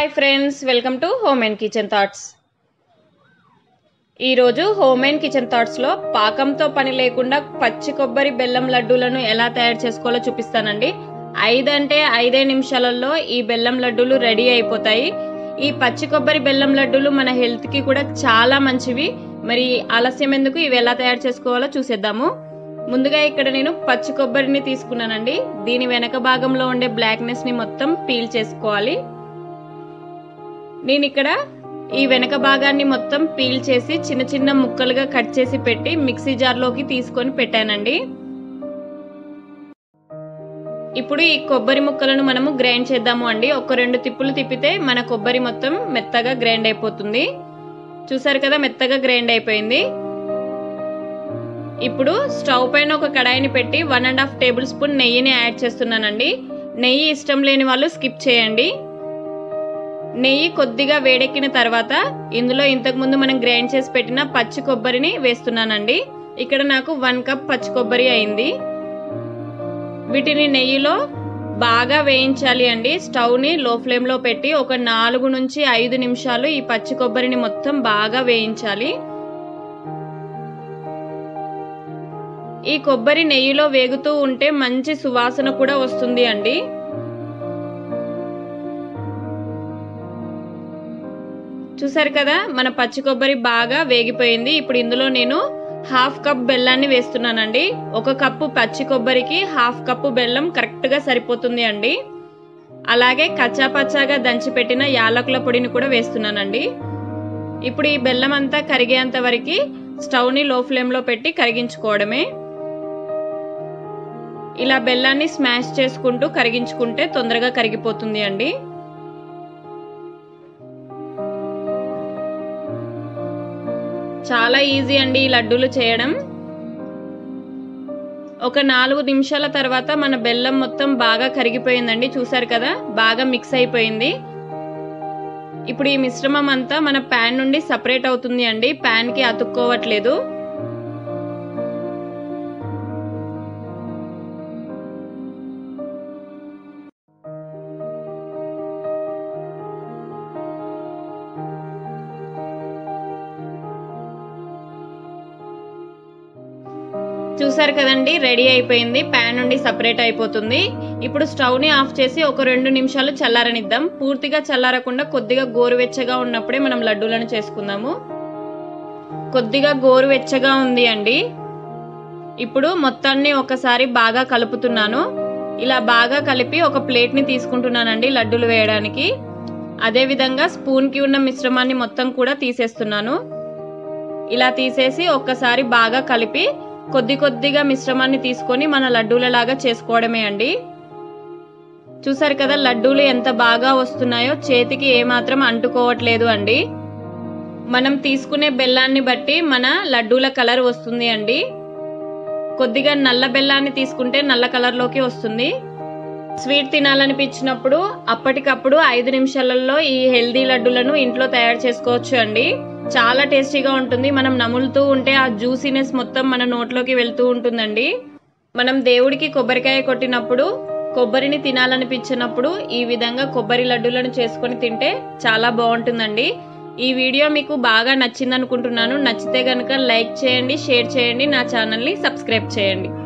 hi friends welcome to home and kitchen thoughts ఈరోజు home and kitchen థాట్స్లో పాకంతో పని లేకుండా పచ్చి కొబ్బరి బెల్లం లడ్డూలను ఎలా తయారు చేసుకోవాలో చూపిస్తానండి ఐదంటే ఐదే నిమిషాలలో ఈ బెల్లం లడ్డూలు రెడీ అయిపోతాయి ఈ పచ్చి కొబ్బరి బెల్లం లడ్డూలు మన హెల్త్కి కూడా చాలా మంచివి మరి ఆలస్యం ఎందుకు ఇవి ఎలా తయారు చేసుకోవాలో చూసేద్దాము ముందుగా ఇక్కడ నేను పచ్చి కొబ్బరిని తీసుకున్నానండి దీని వెనక భాగంలో ఉండే బ్లాక్నెస్ ని మొత్తం పీల్ చేసుకోవాలి నేను ఇక్కడ ఈ వెనక భాగాన్ని మొత్తం పీల్ చేసి చిన్న చిన్న ముక్కలుగా కట్ చేసి పెట్టి మిక్సీ జార్లోకి తీసుకొని పెట్టానండి ఇప్పుడు ఈ కొబ్బరి ముక్కలను మనము గ్రైండ్ చేద్దాము అండి ఒక రెండు తిప్పులు తిప్పితే మన కొబ్బరి మొత్తం మెత్తగా గ్రైండ్ అయిపోతుంది చూసారు కదా మెత్తగా గ్రైండ్ అయిపోయింది ఇప్పుడు స్టవ్ పైన ఒక కడాయిని పెట్టి one and half tablespoon నెయ్యిని యాడ్ చేస్తున్నానండి నెయ్యి ఇష్టం లేని వాళ్ళు స్కిప్ చేయండి నెయ్యి కొద్దిగా వేడెక్కిన తర్వాత ఇందులో ఇంతకుముందు మనం గ్రైండ్ చేసి పెట్టిన పచ్చి కొబ్బరిని వేస్తున్నానండి ఇక్కడ నాకు వన్ కప్ పచ్చి కొబ్బరి అయింది వీటిని నెయ్యిలో బాగా వేయించాలి అండి స్టవ్ని లో ఫ్లేమ్లో పెట్టి ఒక నాలుగు నుంచి ఐదు నిమిషాలు ఈ పచ్చి కొబ్బరిని మొత్తం బాగా వేయించాలి ఈ కొబ్బరి నెయ్యిలో వేగుతూ ఉంటే మంచి సువాసన కూడా వస్తుంది అండి చూసారు కదా మన పచ్చి కొబ్బరి బాగా వేగిపోయింది ఇప్పుడు ఇందులో నేను హాఫ్ కప్ బెల్లాన్ని వేస్తున్నానండి ఒక కప్పు పచ్చి కొబ్బరికి హాఫ్ కప్పు బెల్లం కరెక్ట్గా సరిపోతుంది అండి అలాగే కచ్చా పచ్చాగా దంచిపెట్టిన యాలకుల పొడిని కూడా వేస్తున్నానండి ఇప్పుడు ఈ బెల్లం అంతా కరిగేంత వరకు స్టవ్ని లో ఫ్లేమ్లో పెట్టి కరిగించుకోవడమే ఇలా బెల్లాన్ని స్మాష్ చేసుకుంటూ కరిగించుకుంటే తొందరగా కరిగిపోతుంది అండి చాలా ఈజీ అండి ఈ లడ్డూలు చేయడం ఒక నాలుగు నిమిషాల తర్వాత మన బెల్లం మొత్తం బాగా కరిగిపోయిందండి చూసారు కదా బాగా మిక్స్ అయిపోయింది ఇప్పుడు ఈ మిశ్రమం అంతా మన ప్యాన్ నుండి సపరేట్ అవుతుంది అండి ప్యాన్కి అతుక్కోవట్లేదు చూసారు కదండి రెడీ అయిపోయింది ప్యాన్ నుండి సపరేట్ అయిపోతుంది ఇప్పుడు స్టవ్ని ఆఫ్ చేసి ఒక రెండు నిమిషాలు చల్లారనిద్దాం పూర్తిగా చల్లారకుండా కొద్దిగా గోరువెచ్చగా ఉన్నప్పుడే మనం లడ్డూలను చేసుకుందాము కొద్దిగా గోరువెచ్చగా ఉంది అండి ఇప్పుడు మొత్తాన్ని ఒకసారి బాగా కలుపుతున్నాను ఇలా బాగా కలిపి ఒక ప్లేట్ని తీసుకుంటున్నానండి లడ్డూలు వేయడానికి అదేవిధంగా స్పూన్కి ఉన్న మిశ్రమాన్ని మొత్తం కూడా తీసేస్తున్నాను ఇలా తీసేసి ఒక్కసారి బాగా కలిపి కొద్ది కొద్దిగా మిశ్రమాన్ని తీసుకొని మన లడ్డూలలాగా చేసుకోవడమే అండి చూసారు కదా లడ్డూలు ఎంత బాగా వస్తున్నాయో చేతికి ఏమాత్రం అంటుకోవట్లేదు అండి మనం తీసుకునే బెల్లాన్ని బట్టి మన లడ్డూల కలర్ వస్తుంది అండి కొద్దిగా నల్ల బెల్లాన్ని తీసుకుంటే నల్ల కలర్లోకి వస్తుంది స్వీట్ తినాలనిపించినప్పుడు అప్పటికప్పుడు ఐదు నిమిషాలలో ఈ హెల్దీ లడ్డూలను ఇంట్లో తయారు చేసుకోవచ్చు అండి చాలా టేస్టీగా ఉంటుంది మనం నములుతూ ఉంటే ఆ జ్యూసీనెస్ మొత్తం మన నోట్లోకి వెళ్తూ ఉంటుందండి మనం దేవుడికి కొబ్బరికాయ కొట్టినప్పుడు కొబ్బరిని తినాలనిపించినప్పుడు ఈ విధంగా కొబ్బరి లడ్డూలను చేసుకొని తింటే చాలా బాగుంటుందండి ఈ వీడియో మీకు బాగా నచ్చింది అనుకుంటున్నాను నచ్చితే కనుక లైక్ చేయండి షేర్ చేయండి నా ఛానల్ని సబ్స్క్రైబ్ చేయండి